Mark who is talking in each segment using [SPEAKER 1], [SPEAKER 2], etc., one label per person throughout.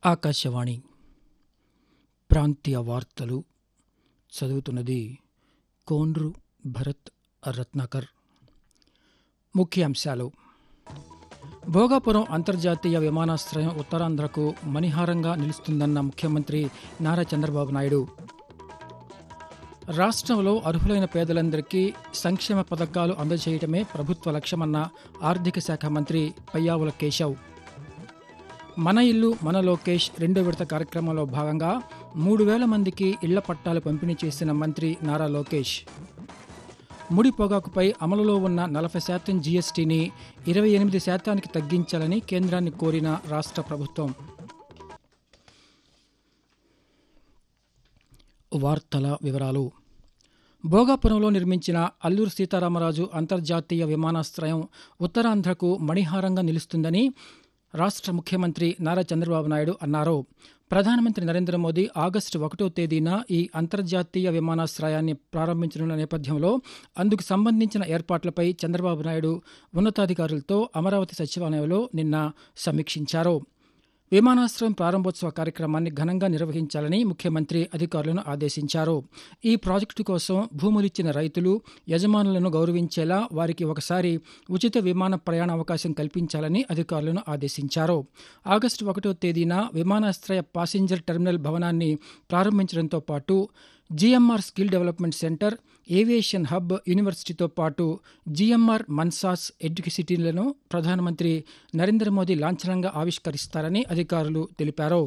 [SPEAKER 1] ఆకాశవాణి ప్రాంతీయ వార్తలు చదువుతున్నది కోండ్రు భరత్ రత్నాకర్ ముఖ్యాంశాలు భోగాపురం అంతర్జాతీయ విమానాశ్రయం ఉత్తరాంధ్రకు మణిహారంగా నిలుస్తుందన్న ముఖ్యమంత్రి నారా చంద్రబాబు నాయుడు రాష్ట్రంలో అర్హులైన పేదలందరికీ సంక్షేమ పథకాలు అందజేయటమే ప్రభుత్వ లక్ష్యమన్న ఆర్థిక శాఖ మంత్రి పయ్యావుల కేశవ్ మన ఇల్లు మన లోకేష్ రెండో విడత కార్యక్రమంలో భాగంగా మూడు వేల మందికి ఇళ్ల పట్టాలు పంపిణీ చేసిన మంత్రి నారా లోకేష్ ముడి పొగాకుపై అమలులో ఉన్న నలభై శాతం జీఎస్టీని ఇరవై ఎనిమిది శాతానికి తగ్గించాలని కేంద్రాన్ని కోరిన రాష్ట్ర ప్రభుత్వం వార్తల వివరాలు భోగాపురంలో నిర్మించిన అల్లూరు సీతారామరాజు అంతర్జాతీయ విమానాశ్రయం ఉత్తరాంధ్రకు మణిహారంగా నిలుస్తుందని రాష్ట్ర ముఖ్యమంత్రి నారా చంద్రబాబు నాయుడు అన్నారు ప్రధానమంత్రి నరేంద్ర మోదీ ఆగస్టు ఒకటో తేదీన ఈ అంతర్జాతీయ విమానాశ్రయాన్ని ప్రారంభించనున్న నేపథ్యంలో అందుకు సంబంధించిన ఏర్పాట్లపై చంద్రబాబు నాయుడు ఉన్నతాధికారులతో అమరావతి సచివాలయంలో నిన్న సమీక్షించారు విమానాశ్రయం ప్రారంభోత్సవ కార్యక్రమాన్ని ఘనంగా నిర్వహించాలని ముఖ్యమంత్రి అధికారులను ఆదేశించారు ఈ ప్రాజెక్టు కోసం భూములిచ్చిన రైతులు యజమానులను గౌరవించేలా వారికి ఒకసారి ఉచిత విమాన ప్రయాణ అవకాశం కల్పించాలని అధికారులను ఆదేశించారు ఆగస్టు ఒకటో తేదీన విమానాశ్రయ పాసింజర్ టెర్మినల్ భవనాన్ని ప్రారంభించడంతో పాటు GMR skill development centre aviation hub యూనివర్సిటీతో పాటు జీఎంఆర్ మన్సాస్ ఎడ్యుకేసిటీలను ప్రధానమంత్రి నరేంద్ర మోదీ లాంఛనంగా ఆవిష్కరిస్తారని అధికారులు తెలిపారు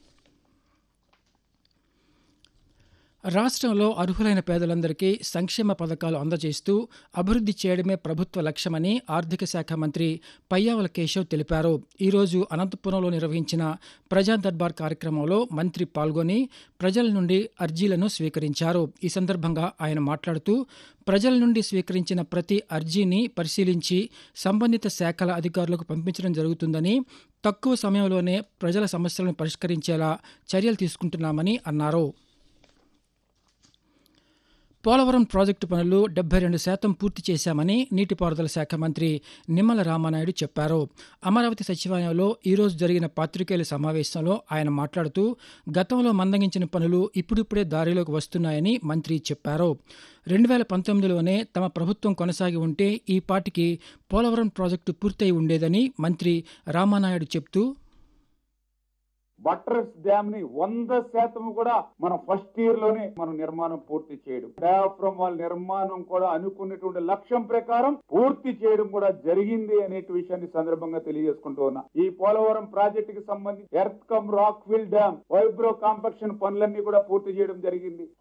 [SPEAKER 1] రాష్ట్రంలో అర్హులైన పేదలందరికీ సంక్షేమ పథకాలు అందజేస్తూ అభివృద్ధి చేయడమే ప్రభుత్వ లక్ష్యమని ఆర్థిక శాఖ మంత్రి పయ్యావల కేశవ్ తెలిపారు ఈరోజు అనంతపురంలో నిర్వహించిన ప్రజా దర్బార్ కార్యక్రమంలో మంత్రి పాల్గొని ప్రజల నుండి అర్జీలను స్వీకరించారు ఈ సందర్భంగా ఆయన మాట్లాడుతూ ప్రజల నుండి స్వీకరించిన ప్రతి అర్జీని పరిశీలించి సంబంధిత శాఖల అధికారులకు పంపించడం జరుగుతుందని తక్కువ సమయంలోనే ప్రజల సమస్యలను పరిష్కరించేలా చర్యలు తీసుకుంటున్నామని అన్నారు పోలవరం ప్రాజెక్టు పనులు డెబ్బై రెండు శాతం పూర్తి చేశామని నీటిపారుదల శాఖ మంత్రి నిమ్మల రామానాయుడు చెప్పారు అమరావతి సచివాలయంలో ఈరోజు జరిగిన పాత్రికేయుల సమావేశంలో ఆయన మాట్లాడుతూ గతంలో మందగించిన పనులు ఇప్పుడిప్పుడే దారిలోకి వస్తున్నాయని మంత్రి చెప్పారు రెండు వేల పంతొమ్మిదిలోనే తమ ప్రభుత్వం కొనసాగి ఉంటే ఈ పాటికి పోలవరం ప్రాజెక్టు పూర్తయి ఉండేదని మంత్రి రామానాయుడు చెప్తూ
[SPEAKER 2] బట్రస్ డ్యామ్ ని వంద శాతం కూడా మనం ఫస్ట్ ఇయర్ లోనే మనం నిర్మాణం పూర్తి చేయడం డయాఫ్రమ్ వాల్ నిర్మాణం కూడా అనుకున్నటువంటి లక్ష్యం ప్రకారం పూర్తి చేయడం కూడా జరిగింది అనే విషయాన్ని సందర్భంగా తెలియజేసుకుంటూ ఉన్నా ఈ పోలవరం ప్రాజెక్ట్ కి సంబంధించి earth cum rock fill dam vibro compaction పనులన్నీ కూడా పూర్తి చేయడం జరిగింది